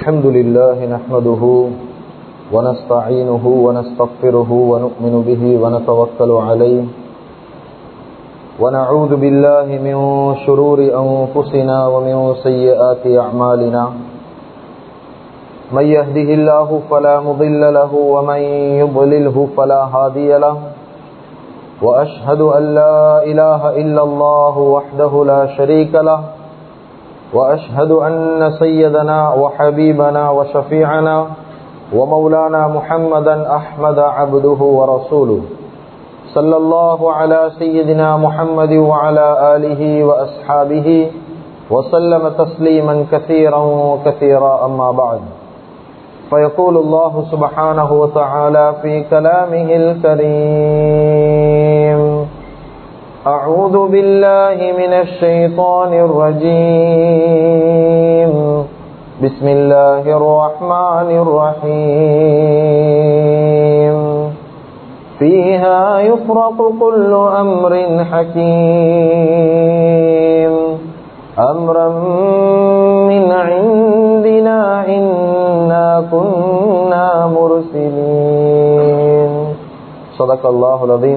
الحمد لله نحمده ونستعينه ونستغفره ونؤمن به ونتوكل عليه ونعوذ بالله من شرور أنفسنا ومن سيئات أعمالنا من يهده الله فلا مضل له ومن يضلله فلا هادي له وأشهد أن لا إله إلا الله وحده لا شريك له وأشهد أن سيدنا وحبيبنا وشفيعنا ومولانا محمدا أحمد عبده ورسوله صلى الله على سيدنا محمد وعلى آله وأصحابه وسلم تسليما كثيرا كثيرا أما بعد فيقول الله سبحانه وتعالى في كلامه الكريم أعوذ بالله من الشيطان الرجيم بسم الله الرحمن الرحيم فيها يفرق كل أمر حكيم أمرا من عندنا إنا كنا مرسلين صدق الله العظيم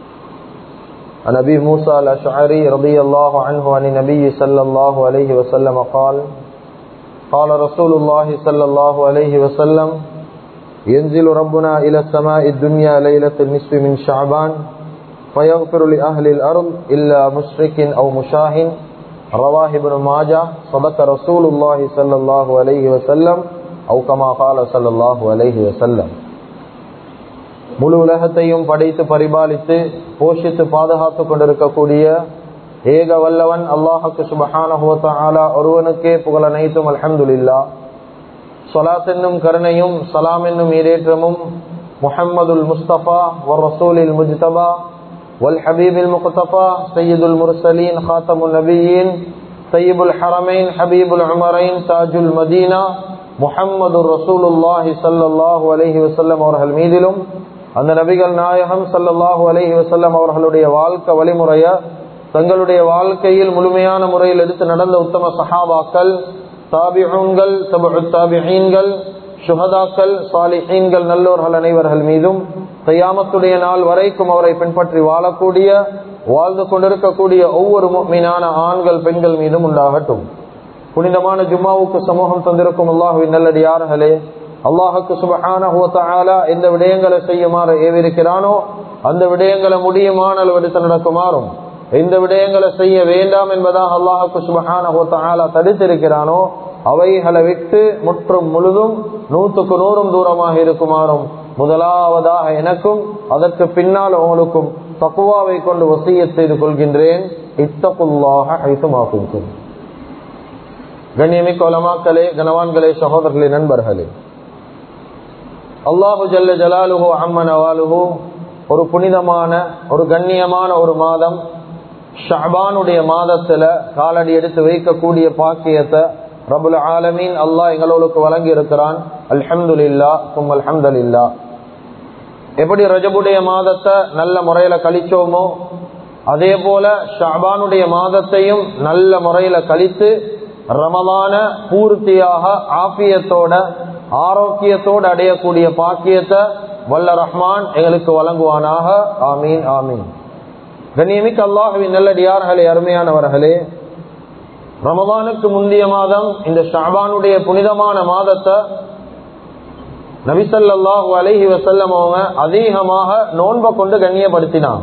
عن أبي موسى الأشعري رضي الله عنه عن النبي صلى الله عليه وسلم قال قال رسول الله صلى الله عليه وسلم ينزل ربنا إلى السماء الدنيا ليلة النصف من شعبان فيغفر لأهل الأرض إلا مشرك أو مشاهن رواه ابن ماجه صدق رسول الله صلى الله عليه وسلم أو كما قال صلى الله عليه وسلم முழு உலகத்தையும் படைத்து பரிபாலித்து போஷித்து பாதுகாத்து கொண்டிருக்கக்கூடிய ஏக வல்லவன் அல்லாஹுக்கு சுபஹானா ஒருவனுக்கே புகழ் அனைத்தும் அலமதுல்லா சொலாத் என்னும் கருணையும் சலாம் என்னும் ஈரேற்றமும் முஹம்மதுல் முஸ்தபா வர் ரசூலில் முஜ்தபா வல் ஹபீபில் முக்தபா சையீதுல் முர்சலீன் ஹாத்தமுல் நபியின் சையீபுல் ஹரமைன் ஹபீபுல் உமரைன் தாஜுல் மதீனா முஹம்மது ரசூலுல்லாஹி சல்லாஹூ அலஹி வசல்லம் அவர்கள் மீதிலும் அந்த நபிகள் நாயகம் சல்லாஹூ அலஹி வசல்லம் அவர்களுடைய வாழ்க்கை வழிமுறைய தங்களுடைய வாழ்க்கையில் முழுமையான முறையில் எடுத்து நடந்த உத்தம சஹாபாக்கள் தாபிஹூன்கள் தாபிஹீன்கள் சுகதாக்கள் சாலிஹீன்கள் நல்லோர்கள் அனைவர்கள் மீதும் கையாமத்துடைய நாள் வரைக்கும் அவரை பின்பற்றி வாழக்கூடிய வாழ்ந்து கொண்டிருக்கக்கூடிய ஒவ்வொரு மீனான ஆண்கள் பெண்கள் மீதும் உண்டாகட்டும் புனிதமான ஜும்மாவுக்கு சமூகம் தந்திருக்கும் அல்லாஹுவின் நல்லடியார்களே அல்லாஹுக்கு சுபஹான எந்த விடயங்களை செய்யுமாறு ஏவிருக்கிறானோ அந்த விடயங்களை முடியுமான எடுத்து நடக்குமாறும் எந்த விடயங்களை செய்ய வேண்டாம் என்பதாக அல்லாஹுக்கு சுபஹான தடுத்திருக்கிறானோ அவைகளை விட்டு முற்றும் முழுதும் நூற்றுக்கு நூறும் தூரமாக இருக்குமாறும் முதலாவதாக எனக்கும் அதற்கு பின்னால் உங்களுக்கும் தக்குவாவை கொண்டு வசிய செய்து கொள்கின்றேன் இத்தகுல்லாக ஐத்துமாக்கும் கண்ணியமிக்க உலமாக்களே கனவான்களே சகோதரர்களே நண்பர்களே அல்லாஹு ஜல்ல ஜலாலுஹோ அம்மன் அவாலுஹோ ஒரு புனிதமான ஒரு கண்ணியமான ஒரு மாதம் ஷாபானுடைய மாதத்துல காலடி எடுத்து வைக்கக்கூடிய பாக்கியத்தை ரபுல் ஆலமீன் அல்லாஹ் எங்களுக்கு வழங்கி இருக்கிறான் அல்ஹம்துல்லா தும் அல்ஹம்துல்லா எப்படி ரஜபுடைய மாதத்தை நல்ல முறையில கழிச்சோமோ அதே போல ஷாபானுடைய மாதத்தையும் நல்ல முறையில கழித்து ரமதான பூர்த்தியாக ஆபியத்தோட ஆரோக்கியத்தோடு அடையக்கூடிய பாக்கியத்தை வல்ல ரஹ்மான் எங்களுக்கு வழங்குவானாக ஆமீன் ஆமீன் கண்ணியமிக்க அல்லாஹுவின் நல்லடியார்களே அருமையானவர்களே ரமதானுக்கு முந்தைய மாதம் இந்த ஷாபானுடைய புனிதமான மாதத்தை நபிசல்லாஹு அலஹி வசல்லம் அவங்க அதிகமாக நோன்பை கொண்டு கண்ணியப்படுத்தினான்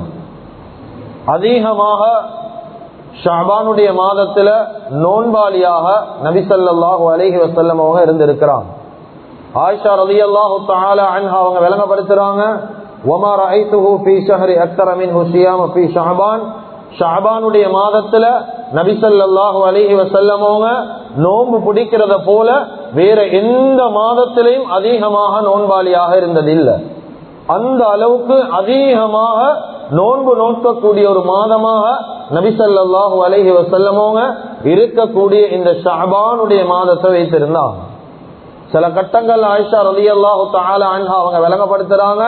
அதிகமாக ஷாபானுடைய மாதத்துல நோன்பாளியாக நபிசல்லாஹு அலஹி வசல்லம் அவங்க இருந்திருக்கிறான் ஆயிஷா ரதி அல்லாஹு அன்ஹா அவங்க விளங்கப்படுத்துறாங்க ஒமார் ஐத்துஹு ஃபி ஷஹரி அக்தர் அமின் ஹுஷியாம் ஃபி ஷஹபான் ஷாபானுடைய மாதத்துல நபிசல்லாஹு அலிஹி வசல்லமவங்க நோன்பு பிடிக்கிறத போல வேற எந்த மாதத்திலையும் அதிகமாக நோன்பாளியாக இருந்ததில்லை அந்த அளவுக்கு அதிகமாக நோன்பு நோக்கக்கூடிய ஒரு மாதமாக நபிசல்லாஹு அலஹி வசல்லமவங்க இருக்கக்கூடிய இந்த ஷாபானுடைய மாதத்தை வைத்திருந்தாங்க சில கட்டங்கள் ஆயிஷா ரலி அல்லாஹு அன்ஹா அவங்க விளங்கப்படுத்துறாங்க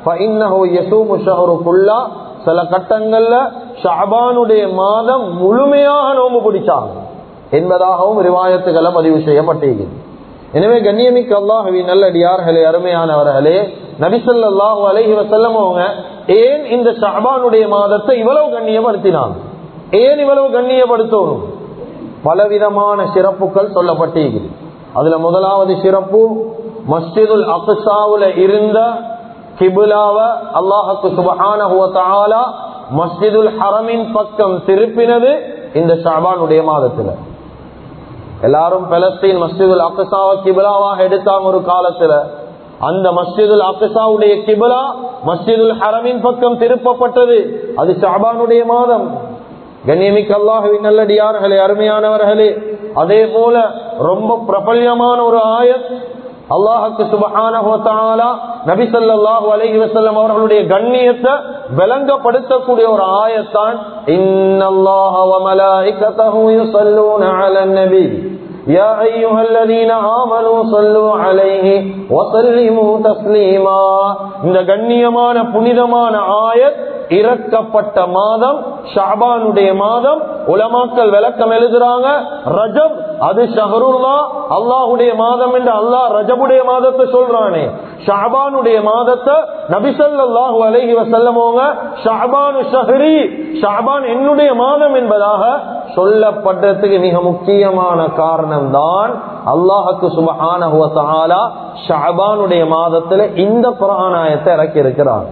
சில கட்டங்கள்ல ஷாபானுடைய மாதம் முழுமையாக நோம்பு பிடிச்சாங்க என்பதாகவும் ரிவாயத்துக்களை பதிவு செய்யப்பட்டிருக்கிறது எனவே கண்ணியமிக்க அல்லாஹவி நல்லடியார்களே அருமையானவர்களே நபிசல்லாஹு அலஹி வசல்லம் அவங்க ஏன் இந்த ஷாபானுடைய மாதத்தை இவ்வளவு கண்ணியப்படுத்தினாங்க ஏன் இவ்வளவு கண்ணியப்படுத்தணும் பலவிதமான சிறப்புகள் சொல்லப்பட்டிருக்குது அதுல முதலாவது சிறப்பு மஸ்ஜிதுல் அக்சாவுல இருந்த கிபுலாவ அல்லாஹுக்கு சுபஹான மஸ்ஜிதுல் ஹரமின் பக்கம் திருப்பினது இந்த ஷாபானுடைய மாதத்துல எல்லாரும் பலஸ்தீன் மஸ்ஜிதுல் அக்சாவை கிபிலாவாக எடுத்தாங்க ஒரு காலத்துல அந்த மஸ்ஜிதுல் அக்சாவுடைய கிபிலா மஸ்ஜிதுல் ஹரமின் பக்கம் திருப்பப்பட்டது அது ஷாபானுடைய மாதம் கண்ணியமிக்க அல்லாஹுவின் நல்லடியார்களே அருமையானவர்களே அதே போல ரொம்ப பிரபல்யமான ஒரு ஆயத் அல்லாஹுக்கு சுபஹான நபி சொல்லாஹு அலஹி வசல்லம் அவர்களுடைய கண்ணியத்தை விளங்கப்படுத்தக்கூடிய ஒரு ஆயத்தான் இன்னல்லாஹ வமலாயிகதஹு யுஸல்லூன அலன் நபி يا أيها الذين آمنوا صلوا عليه وسلموا تسليما இந்த கண்ணியமான புனிதமான ஆயத் இறக்கப்பட்ட மாதம் ஷாபானுடைய மாதம் உலமாக்கள் விளக்கம் எழுதுறாங்க ரஜப் அது ஷஹருல்லா அல்லாஹுடைய மாதம் என்று அல்லாஹ் ரஜபுடைய மாதத்தை சொல்றானே ஷாபானுடைய மாதத்தை நபிசல்லாஹு அலஹி வசல்லமோங்க ஷாபானு ஷஹரி ஷாபான் என்னுடைய மாதம் என்பதாக சொல்லப்படுறதுக்கு மிக முக்கியமான காரணம் தான் அல்லாஹுக்கு சுபஹான ஷாபானுடைய மாதத்துல இந்த புராணாயத்தை இறக்கி இருக்கிறாங்க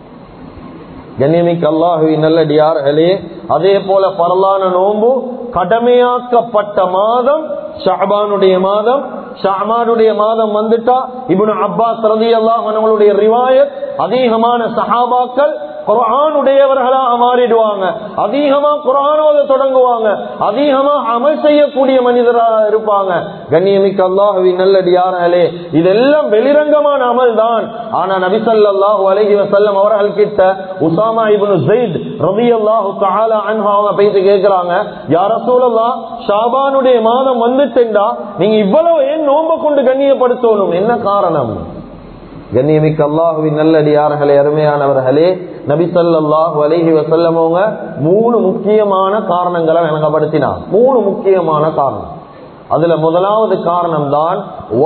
கண்ணியமிக்கு அல்லாஹுவி நல்லடியார்களே அதே போல பரலான நோம்பு கடமையாக்கப்பட்ட மாதம் ஷாபானுடைய மாதம் ஷாமானுடைய மாதம் வந்துட்டா இப்னு அப்பாஸ் ரதி அல்லாஹ் ரிவாயத் அதிகமான சஹாபாக்கள் குரானுடையவர்களாக மாறிடுவாங்க அதிகமா குரானோத தொடங்குவாங்க அதிகமா அமல் செய்யக்கூடிய மனிதராக இருப்பாங்க கண்ணியமிக்க அல்லாஹுவி நல்லடியார்களே இதெல்லாம் வெளிரங்கமான அமல் தான் ஆனா நபிசல்லாஹு அலஹி வசல்லம் அவர்கள் கிட்ட உசாமா இப்னு ஜெயித் ரவி அல்லாஹு தாலா அவங்க பேசி கேட்கிறாங்க யார சூழலாம் ஷாபானுடைய மாதம் வந்துட்டா நீங்க இவ்வளவு ஏன் நோம்ப கொண்டு கண்ணியப்படுத்தணும் என்ன காரணம் கண்ணியமிக்க அல்லாஹுவின் நல்லடியார்களே அருமையானவர்களே நபி சல்லாஹு அலஹி வசல்லமவங்க மூணு முக்கியமான காரணங்களை விளங்கப்படுத்தினார் மூணு முக்கியமான காரணம் அதுல முதலாவது காரணம் தான்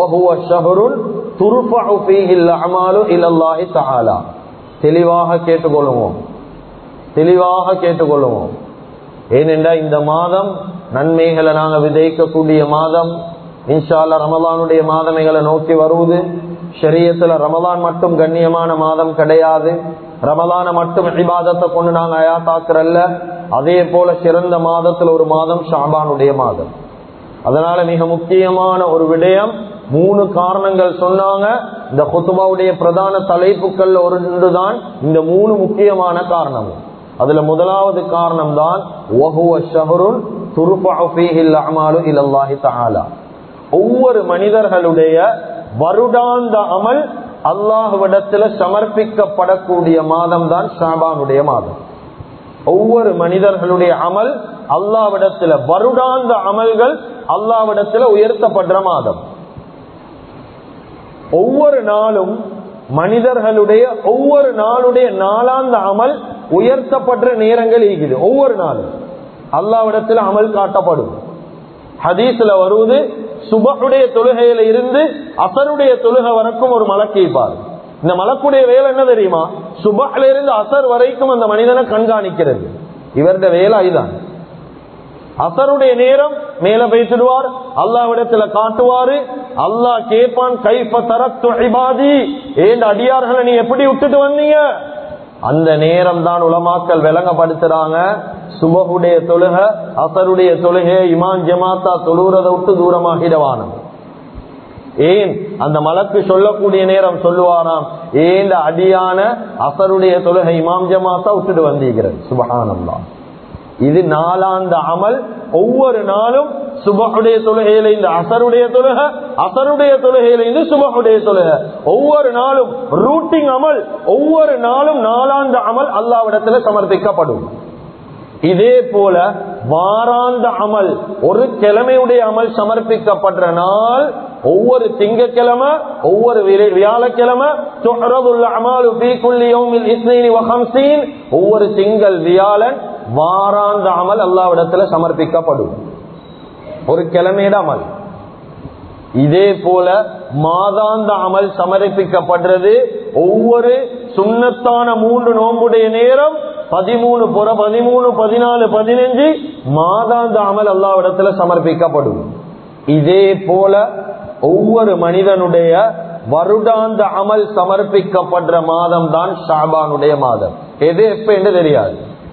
தெளிவாக கேட்டுக்கொள்ளுவோம் தெளிவாக கேட்டுக்கொள்ளுவோம் ஏனென்றா இந்த மாதம் நன்மைகளை நாங்க விதைக்கக்கூடிய மாதம் இன்ஷால்லா ரமலானுடைய மாதமைகளை நோக்கி வருவது ஷரியத்துல ரமலான் மட்டும் கண்ணியமான மாதம் கிடையாது ரமலான மட்டும் இபாதத்தை கொண்டு நாங்க அயாத்தாக்குறல்ல அதே போல சிறந்த மாதத்துல ஒரு மாதம் ஷாபானுடைய மாதம் அதனால மிக முக்கியமான ஒரு விடயம் மூணு காரணங்கள் சொன்னாங்க இந்த குத்துபாவுடைய பிரதான தலைப்புகள்ல ஒன்றுதான் இந்த மூணு முக்கியமான காரணம் அதுல முதலாவது காரணம் தான் ஒவ்வொரு மனிதர்களுடைய வருடாந்த அமல் அல்லாஹுவிடத்துல சமர்ப்பிக்கப்படக்கூடிய மாதம் தான் ஷாபானுடைய மாதம் ஒவ்வொரு மனிதர்களுடைய அமல் அல்லாவிடத்துல வருடாந்த அமல்கள் அல்லாவிடத்துல உயர்த்தப்படுற மாதம் ஒவ்வொரு நாளும் மனிதர்களுடைய ஒவ்வொரு நாளுடைய நாளாந்த அமல் உயர்த்தப்படுற நேரங்கள் இருக்குது ஒவ்வொரு நாளும் அல்லாவிடத்துல அமல் காட்டப்படும் ஹதீஸ்ல வருவது சுபகுடைய தொழுகையில இருந்து அசருடைய தொழுகை வரைக்கும் ஒரு மலக்கு இருப்பார் இந்த மலக்குடைய வேலை என்ன தெரியுமா சுபஹ்ல இருந்து அசர் வரைக்கும் அந்த மனிதனை கண்காணிக்கிறது இவருடைய வேலை இதுதான் அசருடைய நேரம் மேல பேசிடுவார் அல்லாவிடத்துல காட்டுவாரு அல்லாஹ் கேட்பான் கைப்ப தரத்து இபாதி ஏன் அடியார்களை நீ எப்படி விட்டுட்டு வந்தீங்க அந்த நேரம் தான் உலமாக்கல் விளங்கப்படுத்துறாங்க சுபகுடைய தொழுக அசருடைய தொழுகை இமான் ஜமாத்தா தொழுறதை விட்டு தூரமாகிடவானம் ஏன் அந்த மலக்கு சொல்லக்கூடிய நேரம் சொல்லுவாராம் ஏன் அடியான அசருடைய தொழுகை இமாம் ஜமாத்தா விட்டுட்டு வந்திருக்கிறது சுபகானந்தா இது நாலாந்த அமல் ஒவ்வொரு நாளும் சுபகுடைய தொழுகையில இந்த அசருடைய தொழுகை அசருடைய தொழுகையில இந்த சுபகுடைய தொழுகை ஒவ்வொரு நாளும் ரூட்டிங் அமல் ஒவ்வொரு நாளும் நாலாந்த அமல் அல்லாவிடத்துல சமர்ப்பிக்கப்படும் இதே போல வாராந்த அமல் ஒரு கிழமையுடைய அமல் சமர்ப்பிக்கப்படுற நாள் ஒவ்வொரு திங்கக்கிழமை ஒவ்வொரு வியாழக்கிழமை ஒவ்வொரு திங்கள் வியாழன் வாராந்த அமல் அல்லாவிடத்துல சமர்ப்பிக்கப்படும் ஒரு கிழமையிட அமல் இதே போல மாதாந்த அமல் சமர்ப்பிக்கப்படுறது ஒவ்வொரு சுண்ணத்தான மூன்று நோம்புடைய நேரம் பதிமூணு புற பதிமூணு பதினாலு பதினஞ்சு மாதாந்த அமல் அல்லாவிடத்துல சமர்ப்பிக்கப்படும் இதே போல ஒவ்வொரு மனிதனுடைய வருடாந்த அமல் சமர்ப்பிக்கப்படுற மாதம் தான் ஷாபானுடைய மாதம் எது எப்ப என்று தெரியாது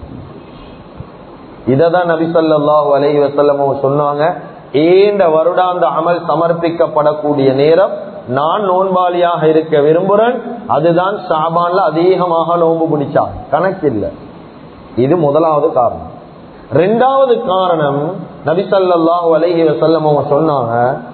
இததான் நபி சொல்லாஹு அலைஹி வசல்லம் சொன்னாங்க ஏண்ட வருடாந்த அமல் சமர்ப்பிக்கப்படக்கூடிய நேரம் நான் நோன்பாளியாக இருக்க விரும்புறேன் அதுதான் ஷாபான்ல அதிகமாக நோன்பு பிடிச்சா கணக்கில்லை இது முதலாவது காரணம் ரெண்டாவது காரணம் நபிசல்லாஹு அலைஹி வசல்லம் அவங்க சொன்னாங்க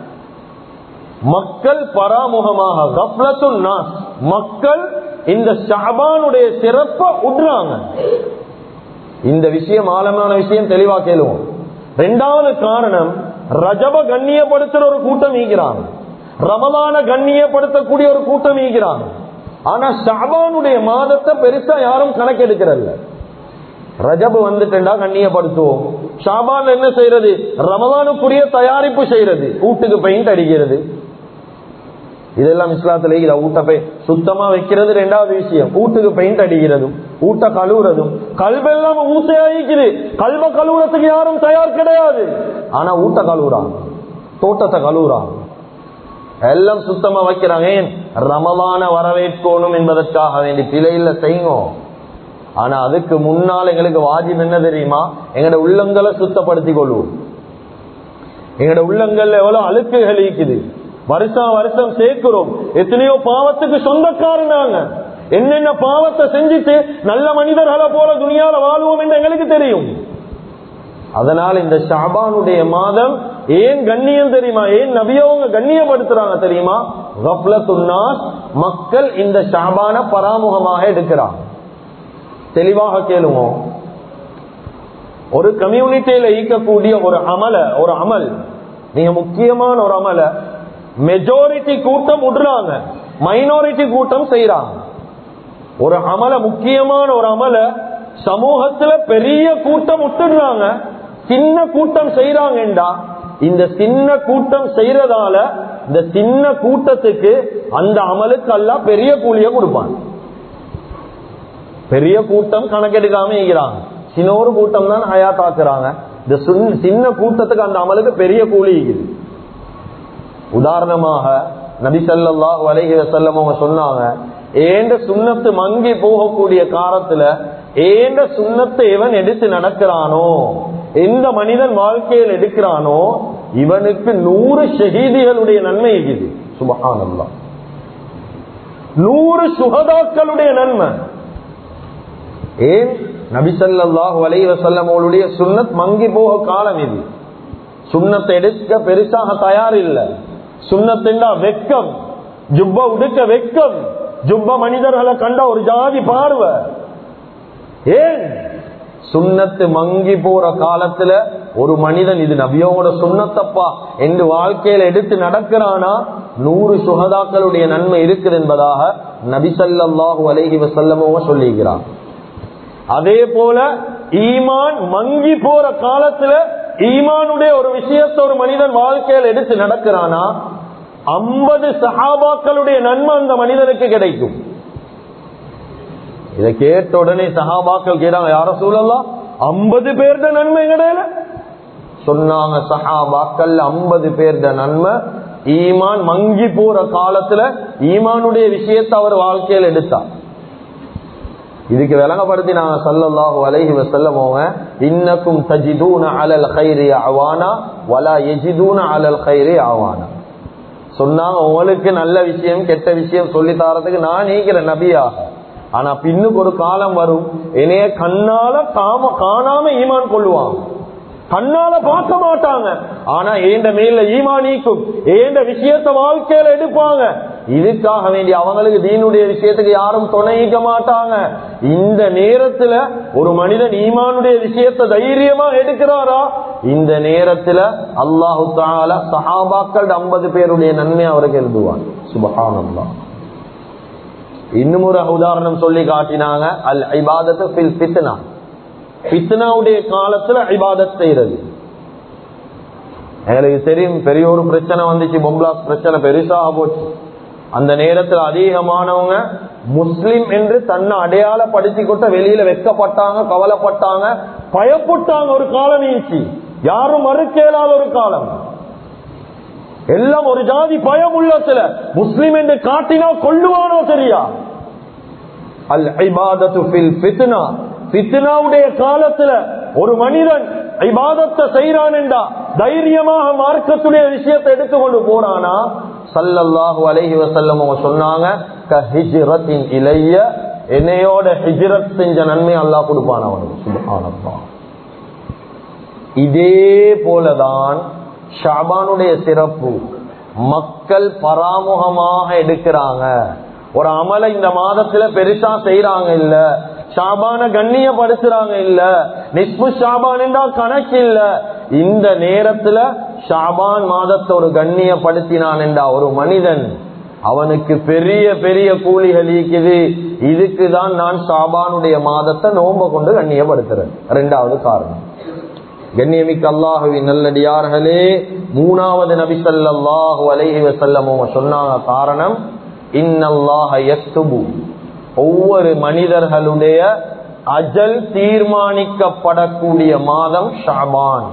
மக்கள் பராமுகமாக கப்லத்துன் நாஸ் மக்கள் இந்த ஷாபானுடைய சிறப்பை உட்றாங்க இந்த விஷயம் ஆழமான விஷயம் தெளிவா கேளுவோம் ரெண்டாவது காரணம் ரஜப கண்ணியப்படுத்துற ஒரு கூட்டம் ஈகிறாங்க ரமலான கண்ணியப்படுத்தக்கூடிய ஒரு கூட்டம் ஈகிறாங்க ஆனா ஷாபானுடைய மாதத்தை பெருசா யாரும் கணக்கெடுக்கிறல்ல ரஜபு வந்துட்டா கண்ணியப்படுத்துவோம் ஷாபான் என்ன செய்யறது ரமலானுக்குரிய தயாரிப்பு செய்யறது வீட்டுக்கு பெயிண்ட் அடிக்கிறது இதெல்லாம் இஸ்லாத்துல இதை ஊட்ட போய் சுத்தமா வைக்கிறது ரெண்டாவது விஷயம் வீட்டுக்கு பெயிண்ட் அடிக்கிறதும் ஊட்ட கழுவுறதும் கல்வெல்லாம் ஊசையாயிக்குது கல்வ கழுவுறதுக்கு யாரும் தயார் கிடையாது ஆனா ஊட்ட கழுவுறாங்க தோட்டத்தை கழுவுறாங்க எல்லாம் சுத்தமா வைக்கிறாங்க ஏன் ரமலான வரவேற்கணும் என்பதற்காக வேண்டி பிழையில செய்யும் ஆனா அதுக்கு முன்னால் எங்களுக்கு வாஜிப் என்ன தெரியுமா எங்கட உள்ளங்களை சுத்தப்படுத்திக் கொள்வோம் எங்கட உள்ளங்கள்ல எவ்வளவு அழுக்குகள் இருக்குது வருஷம் வருஷம் சேர்க்கிறோம் எத்தனையோ பாவத்துக்கு சொந்தக்காரனாங்க என்னென்ன பாவத்தை செஞ்சுட்டு நல்ல மனிதர்களை போல துணியால வாழ்வோம் என்று எங்களுக்கு தெரியும் அதனால் இந்த ஷாபானுடைய மாதம் ஏன் கண்ணியம் தெரியுமா ஏன் நபியவங்க கண்ணியப்படுத்துறாங்க தெரியுமா மக்கள் இந்த ஷாபான பராமுகமாக எடுக்கிறாங்க தெளிவாக கேளுவோம் ஒரு கம்யூனிட்டியில ஈக்கக்கூடிய ஒரு அமல ஒரு அமல் நீங்க முக்கியமான ஒரு அமல மெஜாரிட்டி கூட்டம் விடுறாங்க மைனாரிட்டி கூட்டம் செய்யறாங்க ஒரு அமல முக்கியமான ஒரு அமல சமூகத்துல பெரிய கூட்டம் விட்டுடுறாங்க சின்ன கூட்டம் செய்யறாங்கடா இந்த சின்ன கூட்டம் செய்யறதால இந்த சின்ன கூட்டத்துக்கு அந்த அமலுக்கு எல்லாம் பெரிய கூலிய கொடுப்பாங்க பெரிய கூட்டம் கணக்கெடுக்காம இருக்கிறாங்க சின்ன ஒரு கூட்டம் தான் ஹயாத்தாக்குறாங்க இந்த சின்ன கூட்டத்துக்கு அந்த அமலுக்கு பெரிய கூலி இருக்குது உதாரணமாக நபிசல்லா வலைகி வசல்லம் அவங்க சொன்னாங்க ஏண்ட சுண்ணத்து மங்கி போகக்கூடிய காலத்துல ஏண்ட சுண்ணத்தை இவன் எடுத்து நடக்கிறானோ எந்த மனிதன் வாழ்க்கையில் எடுக்கிறானோ இவனுக்கு நூறு ஷஹீதிகளுடைய நன்மை இருக்குது சுபகானல்லா நூறு சுகதாக்களுடைய நன்மை ஏன் நபிசல்லாஹு அலை வசல்லமோளுடைய சுண்ணத் மங்கி போக காலம் இது சுண்ணத்தை எடுக்க பெருசாக தயார் இல்லை சுண்ணத்தின் வெக்கம் ஜுப்ப உடுக்க வெக்கம் ஜுப்ப மனிதர்களை கண்ட ஒரு ஜாதி பார்வை ஏன் சுண்ணத்து மங்கி போற காலத்துல ஒரு மனிதன் இது நபியோட சுண்ணத்தப்பா என்று வாழ்க்கையில எடுத்து நடக்கிறானா நூறு சுகதாக்களுடைய நன்மை இருக்குது என்பதாக நபிசல்லாஹு அலைஹி வசல்லமோ சொல்லிக்கிறான் அதே போல ஈமான் மங்கி போற காலத்துல ஈமானுடைய ஒரு விஷயத்தை ஒரு மனிதன் வாழ்க்கையில் எடுத்து நடக்கிறானா ஐம்பது சஹாபாக்களுடைய நன்மை அந்த மனிதனுக்கு கிடைக்கும் இதை கேட்ட உடனே சஹாபாக்கள் கேட்டாங்க யார சூழலாம் ஐம்பது பேர்த நன்மை கிடையாது சொன்னாங்க சஹாபாக்கள் ஐம்பது பேர்த நன்மை ஈமான் மங்கி போற காலத்துல ஈமானுடைய விஷயத்தை அவர் வாழ்க்கையில் எடுத்தார் இதுக்கு விளங்கப்படுத்தி நாங்க சல்லல்லாஹு அலைஹி வஸல்லமோங்க இன்னக்கும் தஜிதூன அலல் கைரி அவானா வலா எஜிதூன அலல் கைரி அவானா சொன்னாங்க உங்களுக்கு நல்ல விஷயம் கெட்ட விஷயம் சொல்லி தாரதுக்கு நான் நீக்கிறேன் நபியாக ஆனா பின்னுக்கு ஒரு காலம் வரும் என்னைய கண்ணால காம காணாம ஈமான் கொள்ளுவாங்க கண்ணால பார்க்க மாட்டாங்க ஆனா ஏண்ட மேல ஈமானிக்கும் ஏண்ட விஷயத்த வாழ்க்கையில எடுப்பாங்க இதுக்காக வேண்டி அவங்களுக்கு தீனுடைய விஷயத்துக்கு யாரும் துணைக்க மாட்டாங்க இந்த நேரத்துல ஒரு மனிதன் ஈமானுடைய விஷயத்த தைரியமா எடுக்கிறாரா இந்த நேரத்துல அல்லாஹு தால சஹாபாக்கள் ஐம்பது பேருடைய நன்மை அவருக்கு எழுதுவான் சுபகானந்தா இன்னும் ஒரு உதாரணம் சொல்லி காட்டினாங்க அல் ஐபாதத்து ஃபில் ஃபித்னா பித்னாவுடைய காலத்துல ஐபாதத் செய்யறது எங்களுக்கு தெரியும் பெரிய ஒரு பிரச்சனை வந்துச்சு பொம்பளாஸ் பிரச்சனை பெருசாக போச்சு அந்த நேரத்தில் அதிகமானவங்க முஸ்லிம் என்று தன்னை அடையாளப்படுத்தி கொட்ட வெளியில வெக்கப்பட்டாங்க கவலைப்பட்டாங்க பயப்பட்டாங்க ஒரு காலம் நீச்சி யாரும் மறுக்கேலாத ஒரு காலம் எல்லாம் ஒரு ஜாதி பயம் உள்ள சில முஸ்லிம் என்று காட்டினா கொள்ளுவானோ சரியா அல் ஐபாதத்து ஃபில் ஃபித்னா ஃபித்னாவுடைய காலத்துல ஒரு மனிதன் ஐபாதத்தை செய்யறான் என்றா தைரியமாக மார்க்கத்துடைய விஷயத்தை எடுத்துக்கொண்டு போறானா சல்லல்லாஹு அலைஹி வசல்லம் அவங்க சொன்னாங்க க ஹிஜ்ரத்தின் இளைய என்னையோட ஹிஜ்ரத் செஞ்ச நன்மை அல்லாஹ் கொடுப்பான் அவனுக்கு சுபஹானல்லாஹ் இதே போலதான் ஷாபானுடைய சிறப்பு மக்கள் பராமுகமாக எடுக்கிறாங்க ஒரு அமலை இந்த மாதத்துல பெருசா செய்யறாங்க இல்ல ஷாபான கண்ணியப்படுத்துறாங்க இல்ல நிஸ்பு ஷாபான் என்றால் கணக்கு இல்ல இந்த நேரத்துல ஷாபான் மாதத்தை ஒரு கண்ணியப்படுத்தினான் என்றா ஒரு மனிதன் அவனுக்கு பெரிய பெரிய கூலிகள் இருக்குது இதுக்குதான் நான் ஷாபானுடைய மாதத்தை நோம்ப கொண்டு கண்ணியப்படுத்துறேன் ரெண்டாவது காரணம் கண்ணியமிக்க அல்லாஹுவின் நல்லடியார்களே மூணாவது நபி ஸல்லல்லாஹு அலைஹி வஸல்லம் சொன்னாங்க காரணம் இன்னல்லாஹ யக்துபு ஒவ்வொரு மனிதர்களுடைய அஜல் தீர்மானிக்கப்படக்கூடிய மாதம் ஷாபான்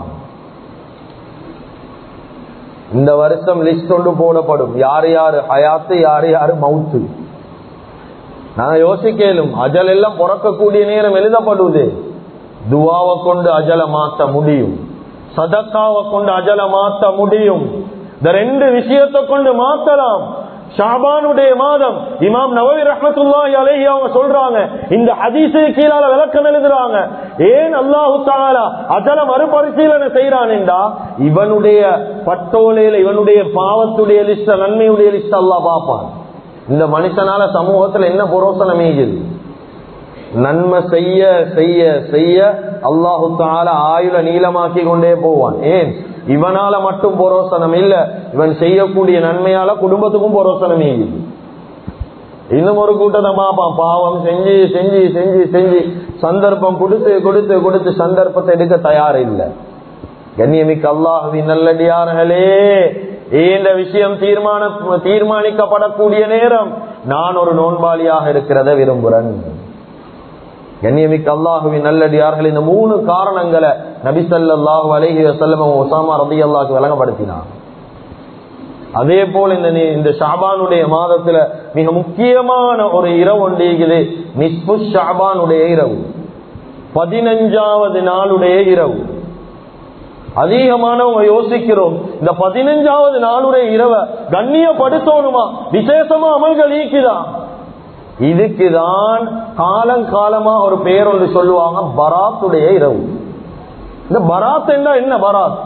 இந்த வருஷம் லிஸ்ட் ஒன்று போடப்படும் யார் யாரு ஹயாத்து யார் யாரு மவுத்து நான் யோசிக்கலும் அஜல் எல்லாம் பிறக்கக்கூடிய நேரம் எழுதப்படுவது துவாவை கொண்டு அஜல மாத்த முடியும் சதக்காவை கொண்டு அஜல மாத்த முடியும் இந்த ரெண்டு விஷயத்தை கொண்டு மாத்தலாம் ஷாபானுடைய மாதம் இமாம் நவவி ரஹமத்துல்லாஹி அலைஹி அவங்க சொல்றாங்க இந்த ஹதீஸு கீழால விளக்கம் எழுதுறாங்க ஏன் அல்லாஹு தாலா அஜல மறுபரிசீலனை செய்யறான் என்றா இவனுடைய பட்டோலையில இவனுடைய பாவத்துடைய லிஸ்ட நன்மையுடைய லிஸ்ட் அல்லாஹ் பார்ப்பான் இந்த மனுஷனால சமூகத்துல என்ன புரோசனம் இருக்குது நன்மை செய்ய செய்ய செய்ய அல்லாஹு தால ஆயுள நீளமாக்கி கொண்டே போவான் ஏன் இவனால மட்டும் பொரோசனம் இல்ல இவன் செய்யக்கூடிய நன்மையால குடும்பத்துக்கும் பொரோசனம் இன்னும் ஒரு கூட்டத்தை பார்ப்பான் பாவம் செஞ்சு செஞ்சு செஞ்சு செஞ்சு சந்தர்ப்பம் கொடுத்து கொடுத்து கொடுத்து சந்தர்ப்பத்தை எடுக்க தயார் இல்லை கண்ணியமிக்க அல்லாஹுவின் நல்லடியார்களே இந்த விஷயம் தீர்மான தீர்மானிக்கப்படக்கூடிய நேரம் நான் ஒரு நோன்பாளியாக இருக்கிறத விரும்புகிறேன் கண்ணியமிக்க அல்லாஹுவின் நல்லடியார்கள் இந்த மூணு காரணங்களை நபிசல்லாஹு அலஹி வசல்லம் ஒசாமா ரபி அல்லாஹுக்கு விளங்கப்படுத்தினார் அதே போல இந்த இந்த ஷாபானுடைய மாதத்துல மிக முக்கியமான ஒரு இரவு ஒன்று இருக்குது நிஸ்பு ஷாபானுடைய இரவு பதினஞ்சாவது நாளுடைய இரவு அதிகமானவங்க யோசிக்கிறோம் இந்த பதினஞ்சாவது நாளுடைய இரவை கண்ணியப்படுத்தணுமா விசேஷமா அமல்கள் ஈக்குதா இதுக்குதான் காலங்காலமா ஒரு பேர் ஒன்று சொல்லுவாங்க பராத்துடைய இரவு இந்த பராத் என்ன என்ன பராத்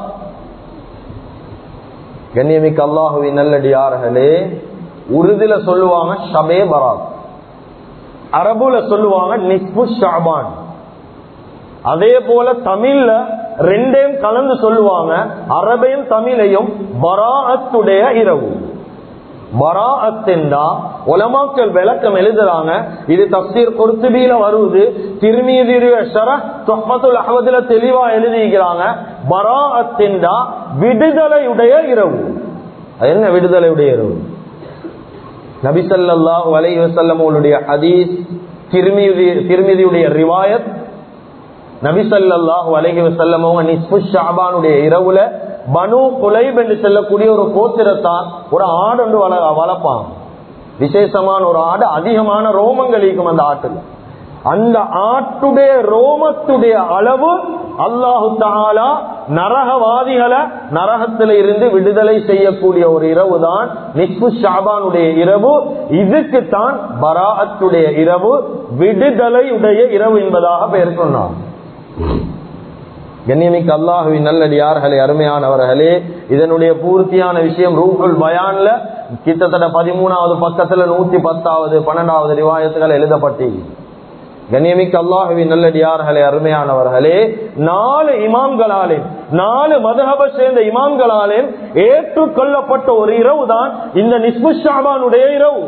கண்ணியமிக்க அல்லாஹுவின் நல்லடியார்களே உருதுல சொல்லுவாங்க ஷபே பராத் அரபுல சொல்லுவாங்க நிஸ்பு ஷாபான் அதே போல தமிழ்ல ரெண்டையும் கலந்து சொல்லுவாங்க அரபையும் தமிழையும் பராஅத்துடைய இரவு பராஅத்தெண்டா உலமாக்கள் விளக்கம் எழுதுறாங்க இது தப்சீர் பொருத்துபியில வருவது திருநீதிரிய ஷரஹத்துல் அஹமதுல தெளிவா எழுதிக்கிறாங்க பராஅத்தெண்டா விடுதலையுடைய இரவு என்ன விடுதலையுடைய இரவு நபிசல்லாஹு அலை வசல்லமுடைய ஹதீஸ் திருமிதி திருமிதியுடைய ரிவாயத் நபிசல்லாஹு அலைஹி வசல்லமவங்க நிஸ்பு ஷாபானுடைய இரவுல பனு குலைப் என்று சொல்லக்கூடிய ஒரு கோத்திரத்தான் ஒரு ஆடு ஒன்று வள வளர்ப்பான் விசேஷமான ஒரு ஆடு அதிகமான ரோமங்கள் இருக்கும் அந்த ஆட்டுல அந்த ஆட்டுடைய ரோமத்துடைய அளவு அல்லாஹு தாலா நரகவாதிகளை நரகத்தில இருந்து விடுதலை செய்யக்கூடிய ஒரு இரவு தான் நிஸ்பு ஷாபானுடைய இரவு இதுக்குத்தான் பராஅத்துடைய இரவு விடுதலை உடைய இரவு என்பதாக பெயர் சொன்னார் கண்ணியமிக்க அல்லாஹுவின் நல்லடியார்களே அருமையானவர்களே இதனுடைய பூர்த்தியான விஷயம் ரூஹுல் பயான்ல கிட்டத்தட்ட பதிமூணாவது பக்கத்துல நூத்தி பத்தாவது பன்னெண்டாவது ரிவாயத்துகள் எழுதப்பட்டு கண்ணியமிக்க அல்லாஹுவின் நல்லடியார்களே அருமையானவர்களே நாலு இமாம்களாலே நாலு மதுஹப சேர்ந்த இமாம்களாலே ஏற்றுக்கொள்ளப்பட்ட ஒரு இரவு தான் இந்த நிஸ்பு ஷாபானுடைய இரவு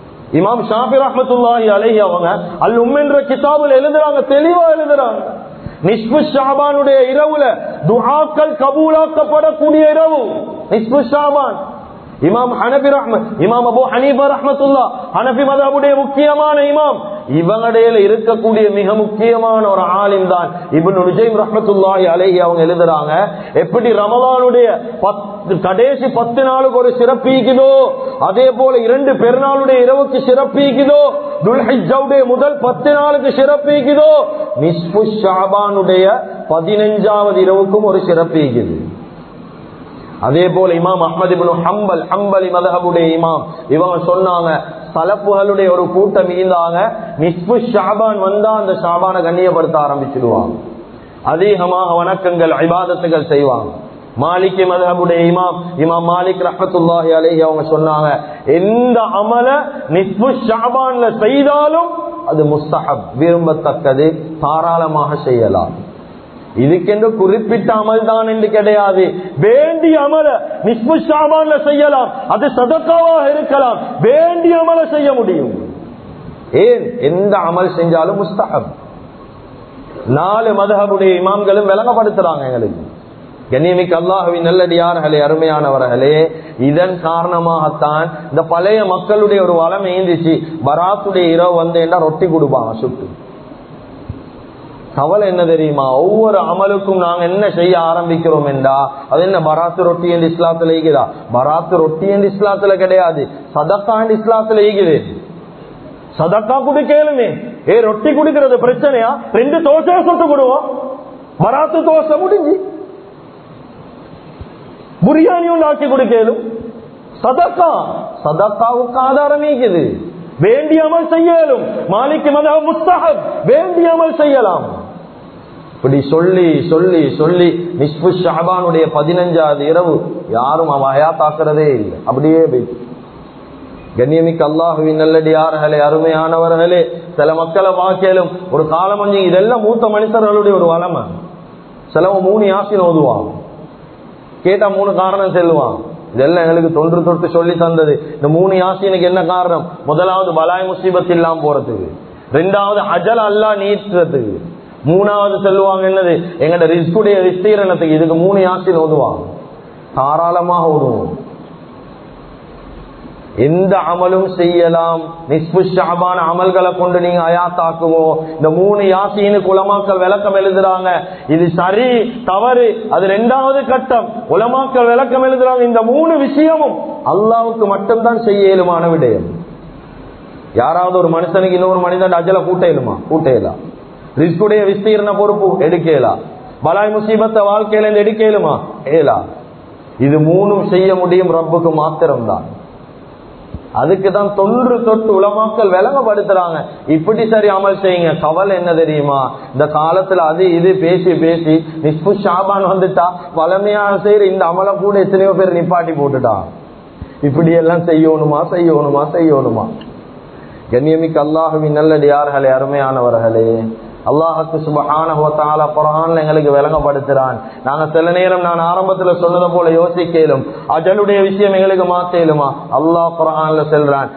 இமாம் ஷாபி ரஹமத்துல்லாஹி அலைஹி அவங்க அல் உம் என்ற கிதாபில் எழுதுறாங்க தெளிவா எழுதுறாங்க நிஸ்பு ஷாபானுடைய இரவுல துஹாக்கள் கபூலாக்கப்படக்கூடிய இரவு நிஸ்பு ஷாபான் இமாம் ஹனபி ரஹ்ம இமாம் அபு ஹனீபா ரஹ்மத்துல்லா ஹனபி மதபுடைய முக்கியமான இமாம் இவங்கடையில இருக்கக்கூடிய மிக முக்கியமான ஒரு ஆலிம் தான் இப்னு நுஜைம் ரஹ்மத்துல்லாஹி அலைஹி அவங்க எழுதுறாங்க எப்படி ரமலானுடைய பத்து கடைசி பத்து நாளுக்கு ஒரு சிறப்பீக்குதோ அதே போல இரண்டு பெருநாளுடைய இரவுக்கு சிறப்பீக்குதோ துல்ஹிஜ்ஜாவுடைய முதல் பத்து நாளுக்கு சிறப்பீக்குதோ நிஸ்பு ஷாபானுடைய பதினஞ்சாவது இரவுக்கும் ஒரு சிறப்பீக்குது அதே போல இமாம் அஹமது இப்னு ஹம்பல் ஹம்பலி மதஹபுடைய இமாம் இவங்க சொன்னாங்க சலப்புகளுடைய ஒரு கூட்டம் இருந்தாங்க நிஸ்பு ஷாபான் வந்தா அந்த ஷாபானை கண்ணியப்படுத்த ஆரம்பிச்சிடுவாங்க அதிகமாக வணக்கங்கள் ஐபாதத்துகள் செய்வாங்க மாலிக் மதஹபுடைய இமாம் இமாம் மாலிக் ரஹத்துல்லாஹி அலைஹி அவங்க சொன்னாங்க எந்த அமல நிஸ்பு ஷாபான்ல செய்தாலும் அது முஸ்தஹப் விரும்பத்தக்கது தாராளமாக செய்யலாம் இதுக்கென்று குறிப்பிட்ட அமல் தான் என்று கிடையாது வேண்டிய அமல நிஸ்பு ஷாபான்ல செய்யலாம் அது சதக்காவாக இருக்கலாம் வேண்டிய அமல செய்ய முடியும் ஏன் எந்த அமல் செஞ்சாலும் முஸ்தஹப் நாலு மதஹபுடைய இமாம்களும் விளங்கப்படுத்துறாங்க எங்களுக்கு கண்ணியமிக்க அல்லாஹுவின் நல்லடியார்களே அருமையானவர்களே இதன் காரணமாகத்தான் இந்த பழைய மக்களுடைய ஒரு வளம் ஏந்திச்சு பராத்துடைய இரவு வந்தேன்டா ரொட்டி கொடுப்பாங்க சுட்டு கவலை என்ன தெரியுமா ஒவ்வொரு அமலுக்கும் நாங்க என்ன செய்ய ஆரம்பிக்கிறோம் என்றா அது என்ன பராத்து ரொட்டி என்று இஸ்லாத்துல ஈகுதா பராத்து ரொட்டி என்று இஸ்லாத்துல கிடையாது சதக்கா என்று இஸ்லாத்துல ஈகுது சதக்கா குடிக்கலுமே ஏ ரொட்டி குடிக்கிறது பிரச்சனையா ரெண்டு தோசையா சுட்டு கொடுவோம் பராத்து தோசை முடிஞ்சு புரியாணி ஒன்று ஆக்கி கொடுக்கலும் சதக்கா சதக்காவுக்கு ஆதாரம் ஈகுது வேண்டியாமல் செய்யலும் மாலிக்கு மத முஸ்தகப் வேண்டியாமல் செய்யலாம் இப்படி சொல்லி சொல்லி சொல்லி நிஸ்பு ஷாபானுடைய பதினஞ்சாவது இரவு யாரும் அவன் அயாத்தாக்குறதே இல்லை அப்படியே போயிட்டு கண்ணியமிக்க அல்லாஹுவின் நல்லடியார்களே அருமையானவர்களே சில மக்களை வாக்கலும் ஒரு காலம் வந்து இதெல்லாம் மூத்த மனுஷர்களுடைய ஒரு வளமை சிலவன் மூணு யாசின் ஓதுவான் கேட்டா மூணு காரணம் செல்லுவான் இதெல்லாம் எங்களுக்கு தொன்று தொட்டு சொல்லி தந்தது இந்த மூணு யாசினுக்கு என்ன காரணம் முதலாவது பலாய் முசீபத் இல்லாம போறதுக்கு ரெண்டாவது அஜல் அல்லா நீட்டுறதுக்கு மூணாவது சொல்லுவாங்க என்னது எங்கட ரிஸ்குடைய விஸ்தீரணத்துக்கு இதுக்கு மூணு யாசின் ஓதுவாங்க தாராளமாக ஓதுவோம் எந்த அமலும் செய்யலாம் நிஸ்பு ஷாபான அமல்களை கொண்டு நீங்க அயாத்தாக்குவோம் இந்த மூணு யாசின்னு குலமாக்கள் விளக்கம் எழுதுறாங்க இது சரி தவறு அது ரெண்டாவது கட்டம் உலமாக்கள் விளக்கம் எழுதுறாங்க இந்த மூணு விஷயமும் அல்லாவுக்கு மட்டும்தான் செய்ய இயலுமான விடயம் யாராவது ஒரு மனுஷனுக்கு இன்னொரு மனிதன் அஜல கூட்டையிலுமா கூட்டையலாம் ரிஸ்குடைய விஸ்தீர்ண பொறுப்பு எடுக்கலாம் பலாய் முசீபத்தை வாழ்க்கையில இருந்து எடுக்கலுமா ஏலா இது மூணும் செய்ய முடியும் ரப்புக்கு மாத்திரம்தான் அதுக்கு தான் தொன்று தொட்டு உலமாக்கள் விளங்கப்படுத்துறாங்க இப்படி சரி அமல் செய்யுங்க கவலை என்ன தெரியுமா இந்த காலத்துல அது இது பேசி பேசி நிஸ்பு ஷாபான் வந்துட்டா வளமையான செய்யற இந்த அமலை கூட எத்தனையோ பேர் நிப்பாட்டி போட்டுட்டான் இப்படி எல்லாம் செய்யணுமா செய்யணுமா செய்யணுமா கண்ணியமிக்கு அல்லாஹுவின் நல்லடியார்களே அருமையானவர்களே அல்லாஹுக்கு சுபஹான குரான்ல எங்களுக்கு விளங்கப்படுத்துறான் நாங்க சில நேரம் நான் ஆரம்பத்துல சொன்னதை போல யோசிக்கலும் அஜலுடைய விஷயம் எங்களுக்கு மாத்தேலுமா அல்லாஹ் குரான்ல செல்றான்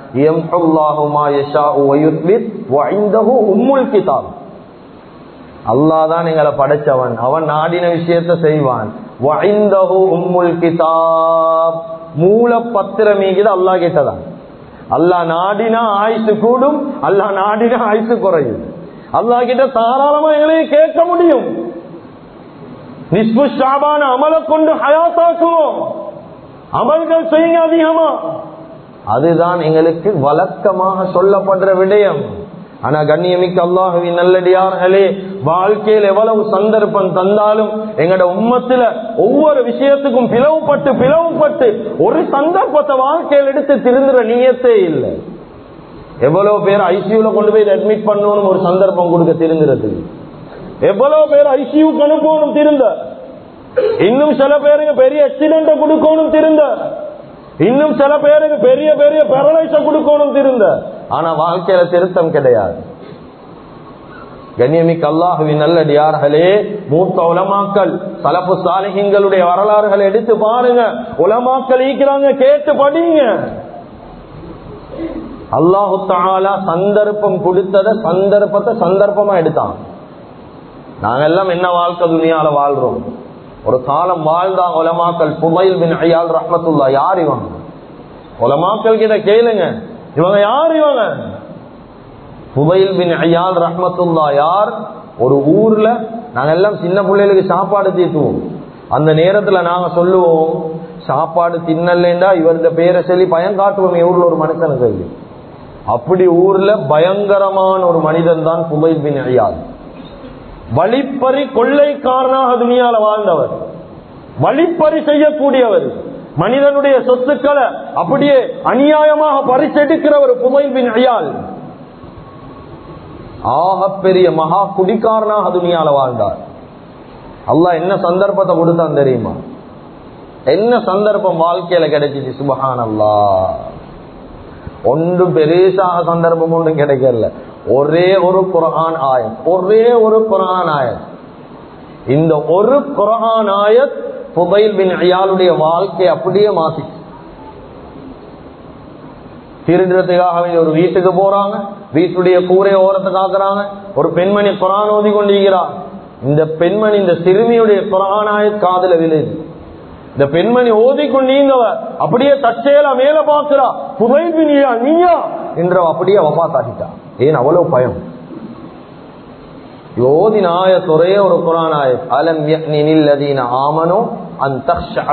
உம்முல் கிதாப் அல்லாஹ் தான் எங்களை படைச்சவன் அவன் நாடின விஷயத்த செய்வான் உம்முல் கிதாப் மூல பத்திரம் மீது அல்லாஹ் கேட்டதான் அல்லாஹ் நாடினா ஆயுசு கூடும் அல்லாஹ் நாடினா ஆயுசு குறையும் அல்லா கிட்ட தாராளமா எங்களையும் கேட்க முடியும் நிஸ்பு ஷாபான அமலை கொண்டு ஹயாத்தாக்குவோம் அமல்கள் செய்யுங்க அதிகமா அதுதான் எங்களுக்கு வழக்கமாக சொல்லப்படுற விடயம் ஆனா கண்ணியமிக்க அல்லாஹுவின் நல்லடியார்களே வாழ்க்கையில் எவ்வளவு சந்தர்ப்பம் தந்தாலும் எங்கட உம்மத்துல ஒவ்வொரு விஷயத்துக்கும் பிளவுபட்டு பிளவுபட்டு ஒரு சந்தர்ப்பத்தை வாழ்க்கையில் எடுத்து திருந்துற நீயத்தே இல்லை எவ்வளவு பேர் ஐசியூல கொண்டு போய் அட்மிட் பண்ணணும் ஒரு சந்தர்ப்பம் கொடுக்க திருந்துறது எவ்வளவு பேர் ஐசியூக்கு அனுப்பணும் திருந்த இன்னும் சில பேருக்கு பெரிய ஆக்சிடென்ட கொடுக்கணும் திருந்த இன்னும் சில பேருக்கு பெரிய பெரிய பெரலைஸ கொடுக்கணும் திருந்த ஆனா வாழ்க்கையில திருத்தம் கிடையாது கண்ணியமிக்க அல்லாஹுவின் நல்லடியார்களே மூத்த உலமாக்கள் சலப்பு சாலிகங்களுடைய வரலாறுகளை எடுத்து பாருங்க உலமாக்கள் ஈக்கிறாங்க கேட்டு படிங்க அல்லாஹு தாலா சந்தர்ப்பம் கொடுத்தத சந்தர்ப்பத்தை சந்தர்ப்பமா எடுத்தான் நாங்க எல்லாம் என்ன வாழ்க்கை துணியால வாழ்றோம் ஒரு காலம் வாழ்ந்தாங்க உலமாக்கள் புமையில் பின் ஐயால் ரஹ்மத்துல்லா யார் இவங்க உலமாக்கள் கிட்ட கேளுங்க இவங்க யார் இவங்க புமையில் பின் ஐயால் ரஹ்மத்துல்லா யார் ஒரு ஊர்ல நாங்க எல்லாம் சின்ன பிள்ளைகளுக்கு சாப்பாடு தீட்டுவோம் அந்த நேரத்துல நாங்க சொல்லுவோம் சாப்பாடு தின்னலேண்டா இவருடைய பேரை சொல்லி பயம் காட்டுவோம் ஊர்ல ஒரு மனுஷனை சொல்லி அப்படி ஊர்ல பயங்கரமான ஒரு மனிதன் தான் புமைல் பின் ஐயால் வழிப்பறி கொள்ளைக்காரனாக துணியால வாழ்ந்தவர் வழிப்பறி செய்யக்கூடியவர் மனிதனுடைய சொத்துக்களை அப்படியே அநியாயமாக பறிச்செடுக்கிறவர் புமைல் பின் ஐயால் ஆகப்பெரிய மகா குடிக்காரனாக துணியால வாழ்ந்தார் அல்லாஹ் என்ன சந்தர்ப்பத்தை கொடுத்தான் தெரியுமா என்ன சந்தர்ப்பம் வாழ்க்கையில கிடைச்சிச்சு சுபஹான் அல்லா ஒன்றும் பெருசாக சந்தர்ப்பம் ஒன்றும் கிடைக்கல ஒரே ஒரு குரான் ஆயத் ஒரே ஒரு குரான் ஆயத் இந்த ஒரு குரான் ஆயத் புகைல் பின் ஐயாளுடைய வாழ்க்கை அப்படியே மாசிச்சு திருடுறதுக்காக ஒரு வீட்டுக்கு போறாங்க வீட்டுடைய கூரை ஓரத்தை காக்குறாங்க ஒரு பெண்மணி குரான் ஓதி கொண்டிருக்கிறார் இந்த பெண்மணி இந்த சிறுமியுடைய குரானாய காதல விழுது இந்த பெண்மணி ஓதி கொண்டீங்கவ அப்படியே தற்செயலா மேல பாக்குறா புகைபினியா நீயா என்ற அப்படியே வபாத்தாகிட்டா ஏன் அவ்வளவு பயம் ஓதி நாய துறைய ஒரு குரானாய அலம் யக்னில்லதீன ஆமனோ அந்த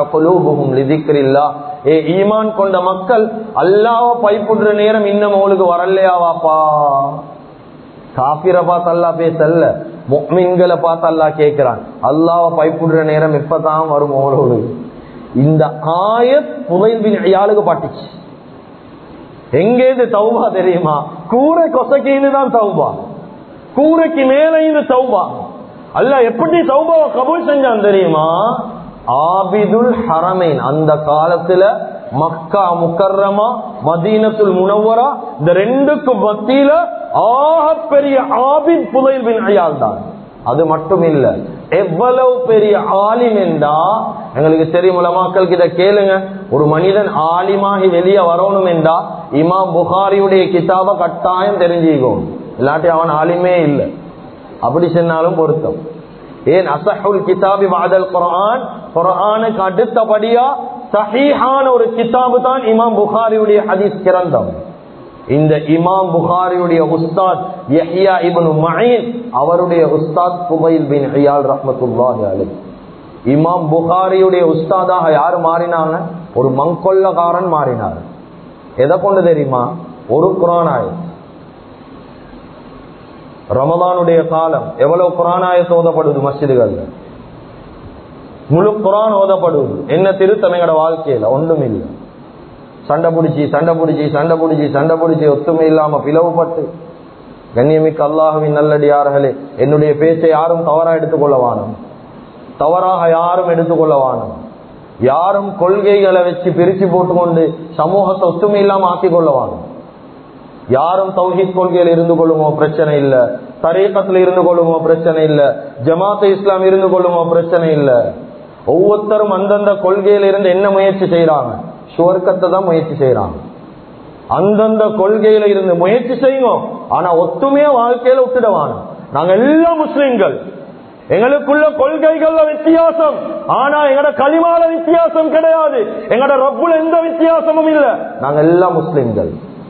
ஏ ஈமான் கொண்ட மக்கள் அல்லாவ பைப்புடுற நேரம் இன்னும் அவளுக்கு வரலையாவாப்பா காபிர பார்த்து அல்லா பேசல்ல மொமின்களை பார்த்து அல்லா கேட்கிறான் அல்லாவ பைப்புடுற நேரம் இப்பதான் வரும் அவளோடு இந்த ஆயத் புகைபின் ஐயாளுக்கு பாட்டுச்சு எங்கேருந்து தௌபா தெரியுமா கூரை கொசக்கின்னு தான் தௌபா கூரைக்கு மேல இந்த தௌபா அல்ல எப்படி தௌபாவை கபூல் செஞ்சான் தெரியுமா ஆபிதுல் ஹரமேன் அந்த காலத்துல மக்கா முக்கர்ரமா மதீனத்துல் முனவரா இந்த ரெண்டுக்கும் மத்தியில ஆக பெரிய ஆபித் புதைல் பின் அயால் தான் அது மட்டும் இல்ல எவ்வளவு பெரிய ஆலிம் என்றா எங்களுக்கு தெரியும் உலமாக்கள் கிட்ட கேளுங்க ஒரு மனிதன் ஆலிமாகி வெளியே வரணும் என்றா இமாம் புகாரியுடைய கிதாப கட்டாயம் தெரிஞ்சுக்கும் இல்லாட்டி அவன் ஆலிமே இல்லை அப்படி சொன்னாலும் பொருத்தம் ஏன் அசஹுல் கிதாபி பாதல் குரான் குரானுக்கு அடுத்தபடியா சஹீஹான ஒரு கிதாபு தான் இமாம் புகாரியுடைய ஹதீஸ் கிரந்தம் இந்த இமாம் புகாரியுடைய உஸ்தாத் யஹ்யா இப்னு மயின் அவருடைய உஸ்தாத் புகைல் பின் ஹியால் ரஹ்மத்துல்லாஹி அலைஹி இமாம் புகாரியுடைய உஸ்தாதாக யார் மாறினாங்க ஒரு மங்கொல்லகாரன் மாறினார் எதை கொண்டு தெரியுமா ஒரு குரான் ஆயத் ரமதானுடைய காலம் எவ்வளவு குரானாயத்து ஓதப்படுது மஸ்ஜிதுகள்ல முழு குரான் ஓதப்படுவது என்ன திருத்தம் எங்கட வாழ்க்கையில ஒன்றும் இல்லை சண்டை பிடிச்சி சண்டை பிடிச்சி சண்டை பிடிச்சி சண்டை பிடிச்சி ஒத்துமை இல்லாம பிளவுபட்டு கண்ணியமிக்க அல்லாஹுவின் நல்லடியார்களே என்னுடைய பேச்சை யாரும் தவறா எடுத்துக்கொள்ள வானம் தவறாக யாரும் எடுத்துக்கொள்ள வானம் யாரும் கொள்கைகளை வச்சு பிரிச்சு போட்டுக்கொண்டு சமூகத்தை ஒத்துமை இல்லாம ஆக்கிக் கொள்ள யாரும் தௌஹித் கொள்கையில் இருந்து கொள்ளுமோ பிரச்சனை இல்ல தரீக்கத்துல இருந்து கொள்ளுமோ பிரச்சனை இல்ல ஜமாத் இஸ்லாம் இருந்து கொள்ளுமோ பிரச்சனை இல்ல ஒவ்வொருத்தரும் அந்தந்த கொள்கையில இருந்து என்ன முயற்சி செய்யறாங்க சுவர்க்கத்தை தான் முயற்சி செய்யறாங்க அந்தந்த கொள்கையில இருந்து முயற்சி செய்யும் ஆனா ஒத்துமையா வாழ்க்கையில விட்டுடுவாங்க நாங்க எல்லாம் முஸ்லிம்கள் எங்களுக்குள்ள கொள்கைகள்ல வித்தியாசம் ஆனா எங்கட களிமால வித்தியாசம் கிடையாது எங்கட ரப்புல எந்த வித்தியாசமும் இல்ல நாங்க எல்லாம் முஸ்லிம்கள்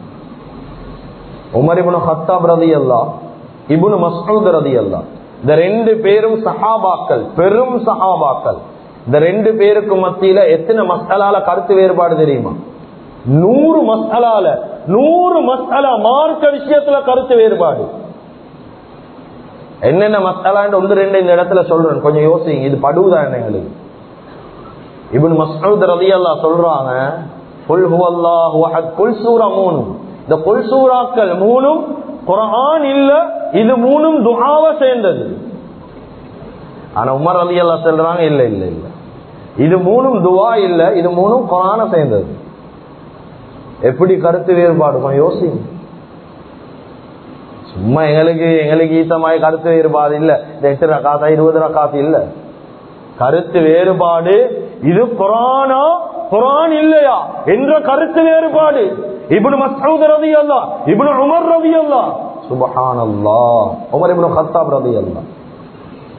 உமர் இபுனு ஹத்தாப் ரதி அல்லா இபுனு மசூத் ரதி அல்லா இந்த ரெண்டு பேரும் சஹாபாக்கள் பெரும் சஹாபாக்கள் இந்த ரெண்டு பேருக்கு மத்தியில எத்தனை மசாலால கருத்து வேறுபாடு தெரியுமா நூறு மசாலால நூறு மசாலா மார்க்க விஷயத்துல கருத்து வேறுபாடு என்னென்ன மசாலான்னு ஒன்று ரெண்டு இந்த இடத்துல சொல்றேன் கொஞ்சம் யோசிங்க இது படுவதான் எங்களுக்கு இவன் மசூத் ரதி அல்லா சொல்றாங்க குல் ஹுவல்லாஹு அஹத் குல் சூரா மூணு இந்த குல் சூறாக்கள் மூணும் குரான் இல்ல இது மூணும் துஆவ சேர்ந்தது ஆனா உமர் அலி அல்லா சொல்றாங்க இல்ல இல்ல இல்ல இது மூணும் துவா இல்ல இது மூணும் குரான சேர்ந்தது எப்படி கருத்து வேறுபாடு கொஞ்சம் யோசிங்க சும்மா எங்களுக்கு எங்களுக்கு ஈத்தமாய் கருத்து வேறுபாடு இல்ல இந்த எட்டு ரக்காத்தா இருபது ரக்காத்து இல்ல கருத்து வேறுபாடு இது குரானா குரான் இல்லையா என்ற கருத்து வேறுபாடு இப்னு மஸ்ஊத் ரலியல்லாஹ் இப்னு உமர் ரலியல்லாஹ் சுப்ஹானல்லாஹ் உமர் இப்னு கத்தாப் ரலியல்லாஹ்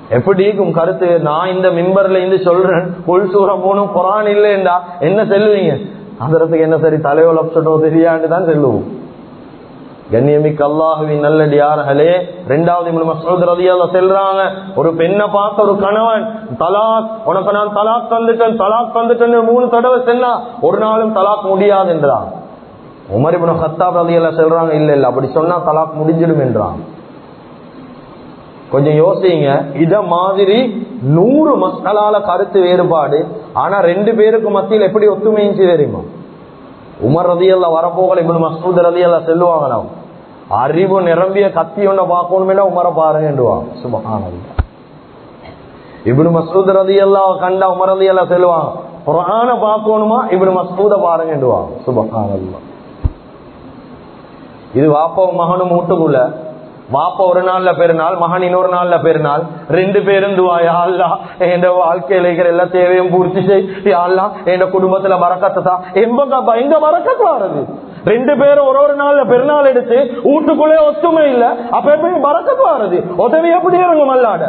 எப்படி இருக்கும் கருத்து நான் இந்த மிம்பர்ல இருந்து சொல்றேன் கொள் சூரம் போனும் குரான் இல்லைண்டா என்ன செல்லுவீங்க அதற்கு என்ன சரி தலையோ லப்சட்டோ தெரியாண்டு தான் செல்லுவோம் கண்ணியமிக்க அல்லாஹுவின் நல்லடியார்களே ரெண்டாவது இப்னு மஸ்ஊத் ரலியல்லாஹு செல்றாங்க ஒரு பெண்ணை பார்த்த ஒரு கணவன் தலாக் உனக்கு நான் தலாக் தந்துட்டேன் தலாக் தந்துட்டேன்னு மூணு தடவை சென்னா ஒரு நாளும் தலாக் முடியாது என்றான் உமர் இப்னு ஹத்தாப் ரலியல்லாஹு சொல்றாங்க இல்ல இல்ல அப்படி சொன்னா தலாக் முடிஞ்சிடும் என்றான் கொஞ்சம் யோசிங்க இத மாதிரி நூறு மக்களால கருத்து வேறுபாடு ஆனா ரெண்டு பேருக்கு மத்தியில் எப்படி ஒத்துமையிச்சு தெரியுமா உமர் ரதியல்ல வரப்போகல இப்படி மசூத் ரதியல்ல செல்லுவாங்களாம் அறிவு நிரம்பிய கத்தி ஒன்ன பார்க்கணுமே உமரை பாருங்கன்றுவான் சுபகானல்லா இப்படி மசூத் ரதியல்லா கண்டா உமர் ரதியல்லா செல்லுவாங்க குரான பார்க்கணுமா இப்படி மசூத பாருங்கன்றுவான் சுபகானல்லா இது வாப்பாவும் மகனும் வீட்டுக்குள்ள வாப்பா ஒரு நாள்ல பெருநாள் மகன் இன்னொரு நாள்ல பெருநாள் ரெண்டு பேரும் துவாயா அல்லா என் வாழ்க்கையில இருக்கிற எல்லா தேவையும் பூர்த்தி செய் அல்லா என் குடும்பத்துல பறக்கத்தை தான் எங்க எங்க பறக்கத்து வருது ரெண்டு பேரும் ஒரு ஒரு நாள்ல பெருநாள் எடுத்து வீட்டுக்குள்ளே ஒத்துமை இல்ல அப்ப எப்படி பறக்கத்து வருது உதவி எப்படி இறங்கும் அல்லாட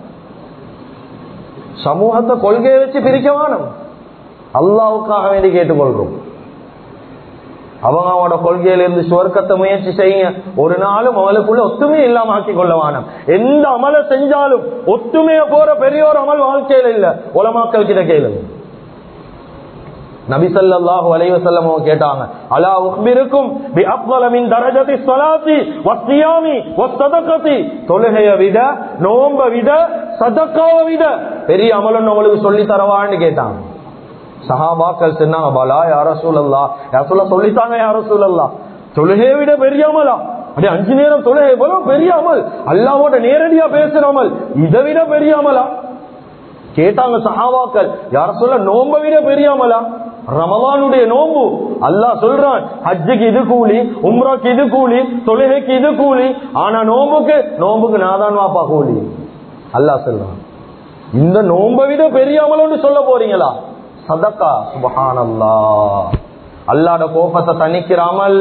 சமூகத்தை கொள்கையை வச்சு பிரிக்க வேணும் அல்லாவுக்காக வேண்டி கேட்டுக்கொள்றோம் அவங்க அவனோட கொள்கையில இருந்து சுவர்க்கத்தை முயற்சி செய்யுங்க ஒரு நாளும் அவளுக்குள்ள ஒத்துமையை இல்லாம ஆக்கி கொள்ள வேணும் எந்த அமலை செஞ்சாலும் ஒத்துமைய போற பெரிய ஒரு அமல் வாழ்க்கையில இல்ல உலமாக்கள் கிட்ட கேளுங்க நபிசல்லாஹு அலைவசல்லம் கேட்டாங்க அலா உக்பிருக்கும் பி அப்வல மின் தரஜதி ஸலாத்தி வஸ்ஸியாமி வஸ்ஸதகதி தொழுகைய விட நோம்ப விட சதக்காவை விட பெரிய அமலன் உங்களுக்கு சொல்லி தரவான்னு கேட்டாங்க சஹாபாக்கள் சொன்னாங்க பலா யார சூழல்லா யார சொல்ல சொல்லித்தாங்க யார சூழல்லா தொழுகையை விட பெரிய அமலா அப்படி அஞ்சு நேரம் தொழுகை போல பெரிய அமல் அல்லாவோட நேரடியா பேசுற அமல் இதை விட பெரிய அமலா கேட்டாங்க சஹாபாக்கள் யார சொல்ல நோம்ப விட பெரிய அமலா ரமலானுடைய நோம்பு அல்லாஹ் சொல்றான் ஹஜ்ஜுக்கு இது கூலி உம்ராக்கு இது கூலி தொழுகைக்கு இது கூலி ஆனா நோம்புக்கு நோம்புக்கு நாதான் வாப்பா கூலி அல்லாஹ் சொல்றான் இந்த நோம்ப விட பெரிய அமலோன்னு சொல்ல போறீங்களா சதக்கா சுபஹானல்லா அல்லாட கோபத்தை தணிக்கிறாமல்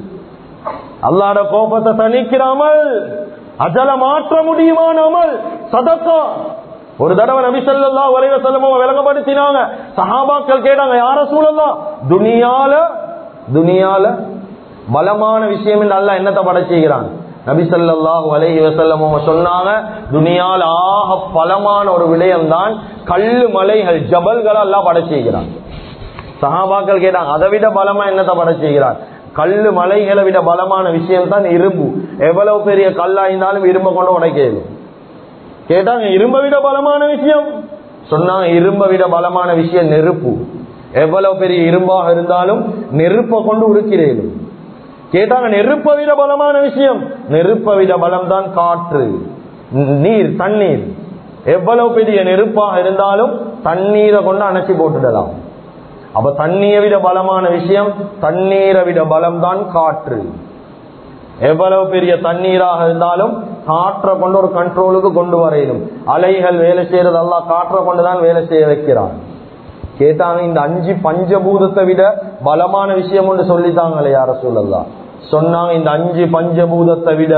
அல்லாட கோபத்தை தணிக்கிறாமல் அஜல மாற்ற முடியுமானாமல் சதக்கா ஒரு தடவை நபி சொல்லா வரைவ செல்லமோ விளங்கப்படுத்தினாங்க சஹாபாக்கள் கேட்டாங்க யார சூழலாம் துனியால துனியால பலமான விஷயம் என்று அல்ல என்னத்தை படைச்சுகிறான் நபி சல்லாஹூ அலஹி வசல்லமோ சொன்னாங்க துனியால் ஆக பலமான ஒரு விடயம் தான் கல்லு மலைகள் ஜபல்களை எல்லாம் படைச்சுகிறான் சஹாபாக்கள் கேட்டாங்க அதை விட பலமா என்னத்தை படைச்சுகிறான் கல்லு மலைகளை விட பலமான விஷயம் தான் இரும்பு எவ்வளவு பெரிய கல்லா இருந்தாலும் இரும்ப கொண்டு உடைக்கிறது கேட்டாங்க இரும்ப விட பலமான விஷயம் சொன்னாங்க இரும்ப விட பலமான விஷயம் நெருப்பு எவ்வளவு பெரிய இரும்பாக இருந்தாலும் நெருப்பை கொண்டு உருக்கிறேன் கேட்டாங்க நெருப்பை விட பலமான விஷயம் நெருப்பை விட பலம் தான் காற்று நீர் தண்ணீர் எவ்வளவு பெரிய நெருப்பாக இருந்தாலும் தண்ணீரை கொண்டு அணைச்சி போட்டுடலாம் அப்ப தண்ணீரை விட பலமான விஷயம் தண்ணீரை விட பலம் தான் காற்று எவ்வளவு பெரிய தண்ணீராக இருந்தாலும் காற்றை கொண்டு ஒரு கண்ட்ரோலுக்கு கொண்டு வரையிலும் அலைகள் வேலை செய்யறது எல்லாம் காற்றை கொண்டுதான் வேலை செய்ய வைக்கிறான் கேட்டாங்க இந்த அஞ்சு பஞ்சபூதத்தை விட பலமான விஷயம் ஒன்று சொல்லித்தாங்களே யார சொல்லலாம் சொன்னாங்க இந்த அஞ்சு பஞ்சபூதத்தை விட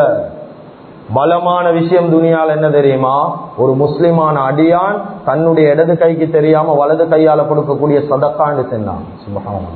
பலமான விஷயம் துணியால் என்ன தெரியுமா ஒரு முஸ்லிமான அடியான் தன்னுடைய இடது கைக்கு தெரியாம வலது கையால கொடுக்கக்கூடிய சதக்காண்டு சொன்னாங்க சுபகான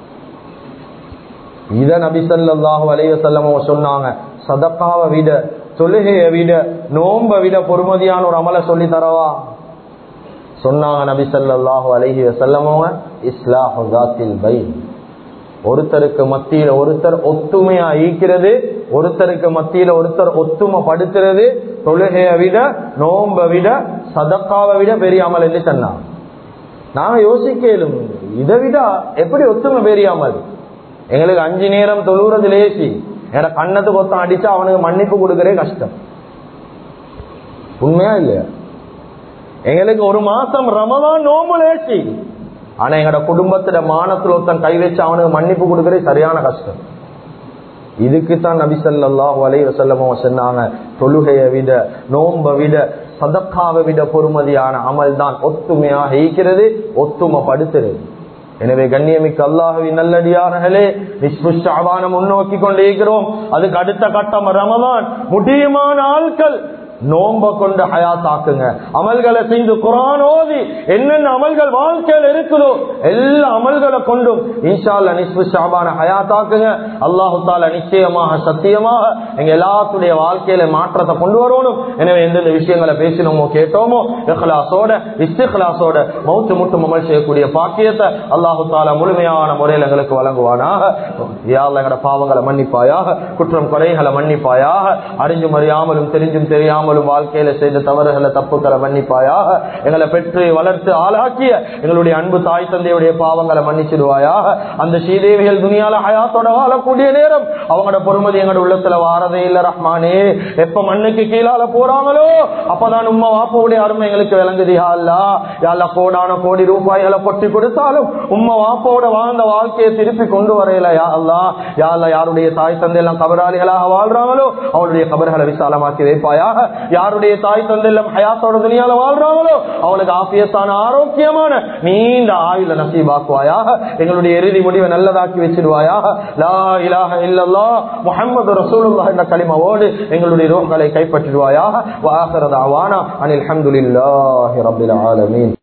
இத நபி சொல்லாஹு அலைய செல்லமோ சொன்னாங்க சதக்காவை விட தொழுகையை விட நோம்ப விட பொறுமதியான ஒரு அமலை சொல்லி தரவா சொன்னாங்க நபி சல்லாஹு அலஹி வசல்லமோங்க இஸ்லாஹுல் பை ஒருத்தருக்கு மத்தியில ஒருத்தர் ஒத்துமையா ஈக்கிறது ஒருத்தருக்கு மத்தியில ஒருத்தர் ஒத்துமைப்படுத்துறது தொழுகையை விட நோம்ப விட சதக்காவை விட பெரிய அமல் என்று சொன்னாங்க நாங்க யோசிக்கலும் இதை விட எப்படி ஒத்துமை பெரியாமல் எங்களுக்கு அஞ்சு நேரம் தொழுகிறது லேசி என்னோட கண்ணத்துக்கு ஒத்தம் அடிச்சா அவனுக்கு மன்னிப்பு கொடுக்கறே கஷ்டம் உண்மையா இல்லையா எங்களுக்கு ஒரு மாசம் ரமதான் நோம்பு லேசி ஆனா எங்கட குடும்பத்துல மானத்துல ஒருத்தன் கை வச்சு அவனுக்கு மன்னிப்பு கொடுக்கறது சரியான கஷ்டம் இதுக்குத்தான் நபி ஸல்லல்லாஹு அலைஹி வஸல்லம் சொன்னாங்க தொழுகையை விட நோம்ப விட சதக்காவை விட பொறுமதியான அமல் தான் ஒத்துமையாக ஈக்கிறது ஒத்துமைப்படுத்துறது எனவே கண்ணியமிக்க அல்லாஹுவின் நல்லடியார்களே நிஷ்புஷ்டாபான முன்னோக்கி கொண்டே இருக்கிறோம் அதுக்கு அடுத்த கட்டம் ரமதான் முடியுமான ஆட்கள் நோம்ப கொண்டு ஹயாத்தாக்குங்க அமல்களை செய்து குரான் ஓதி என்னென்ன அமல்கள் வாழ்க்கையில் இருக்குதோ எல்லா அமல்களை கொண்டும் இன்ஷால்ல நிஸ்பு ஷாபான ஹயாத்தாக்குங்க அல்லாஹு தால நிச்சயமாக சத்தியமாக எங்க எல்லாத்துடைய வாழ்க்கையில மாற்றத்தை கொண்டு வரணும் எனவே எந்தெந்த விஷயங்களை பேசினோமோ கேட்டோமோ இஹ்லாசோட இஸ்திஹ்லாசோட மௌத்து முட்டும் அமல் செய்யக்கூடிய பாக்கியத்தை அல்லாஹு தாலா முழுமையான முறையில் எங்களுக்கு வழங்குவானாக யாழ் எங்கட பாவங்களை மன்னிப்பாயாக குற்றம் குறைகளை மன்னிப்பாயாக அறிஞ்சும் அறியாமலும் தெரிஞ்சும் தெரியாமலும் வாழ்க்கையில செய்த தவறுகளை தப்புக்களை மன்னிப்பாயாக எங்களை பெற்று வளர்த்து ஆளாக்கிய எங்களுடைய அன்பு தாய் தந்தையுடைய பாவங்களை மன்னிச்சிடுவாயாக அந்த ஸ்ரீதேவிகள் துணியால ஹயாத்தோட வாழக்கூடிய நேரம் அவங்களோட பொறுமதி எங்களோட உள்ளத்துல வாரதே இல்ல ரஹ்மானே எப்ப மண்ணுக்கு கீழால போறாங்களோ அப்பதான் உம்மா வாப்பாவுடைய அருமை எங்களுக்கு விளங்குது யா அல்லா யாழ்லா கோடான கோடி ரூபாய்களை கொட்டி கொடுத்தாலும் உம்மா வாப்பாவோட வாழ்ந்த வாழ்க்கையை திருப்பி கொண்டு வரையில யா அல்லா யாழ்லா யாருடைய தாய் தந்தை எல்லாம் கபராளிகளாக வாழ்றாங்களோ அவளுடைய கபர்களை விசாலமாக்கி வைப்பாயாக யாருடைய தாய் தந்தை எல்லாம் ஹயாத்தோட துணியால வாழ்றாங்களோ அவளுக்கு ஆசியத்தான ஆரோக்கியமான நீண்ட ஆயுள நசீபாக்குவாயாக எங்களுடைய இறுதி முடிவை நல்லதாக்கி வச்சிடுவாயாக லா இலாஹ இல்லல்லா முஹம்மது ரசூலுல்லாஹ் என்ற கலிமாவோடு எங்களுடைய ரோகங்களை கைப்பற்றிடுவாயாக வாசரதாவானா அனில் அல்ஹம்துலில்லாஹி ரப்பில் ஆலமீன்